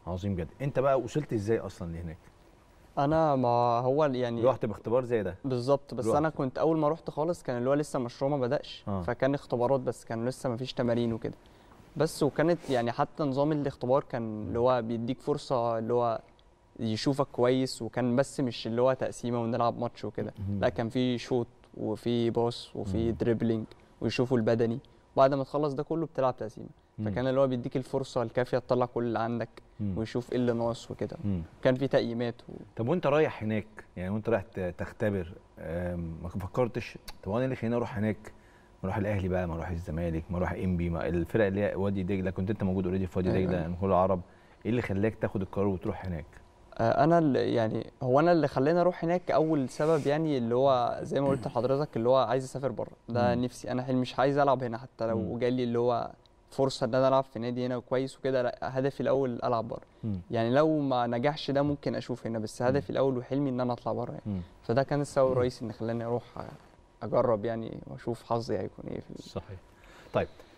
عظيم جدا انت بقى وصلت ازاي اصلا لهناك انا ما هو يعني رحت باختبار زي ده بالظبط بس رحت. انا كنت اول ما رحت خالص كان اللي هو لسه مشروع ما بدأش آه. فكان اختبارات بس كان لسه ما فيش تمارين وكده بس وكانت يعني حتى نظام الاختبار كان اللي هو بيديك فرصة اللي هو يشوفك كويس وكان بس مش اللي هو تقسيمة ونلعب ماتش وكده مم. لا كان في شوط وفي باص وفي مم. دريبلينج ويشوفوا البدني بعد ما تخلص ده كله بتلعب تقسيمة مم. فكان اللي هو بيديك الفرصة الكافية تطلع كل اللي عندك مم. ويشوف ايه اللي ناقص وكده مم. كان في تقييمات و... طب وانت رايح هناك يعني وانت رايح ت- تختبر آم، ما فكرتش طب وانا إيه اللي خليني اروح هناك ما اروح الاهلي بقى ما اروح الزمالك ما اروح انبي ما الفرق اللي هي وادي دجله كنت انت موجود اوريدي في وادي أيوة. دجله نقول العرب ايه اللي خلاك تاخد القرار وتروح هناك آه، انا اللي يعني هو انا اللي خلاني اروح هناك اول سبب يعني اللي هو زي ما قلت لحضرتك اللي هو عايز اسافر بره ده مم. نفسي انا حلمي مش عايز العب هنا حتى مم. لو جالي اللي هو فرصه ان انا العب في نادي هنا كويس وكده لا هدفي الاول العب بره مم. يعني لو ما نجحش ده ممكن اشوف هنا بس هدفي الاول وحلمي ان انا اطلع بره يعني مم. فده كان السبب الرئيسي اللي خلاني اروح اجرب يعني واشوف حظي هيكون ايه في ال- صحيح طيب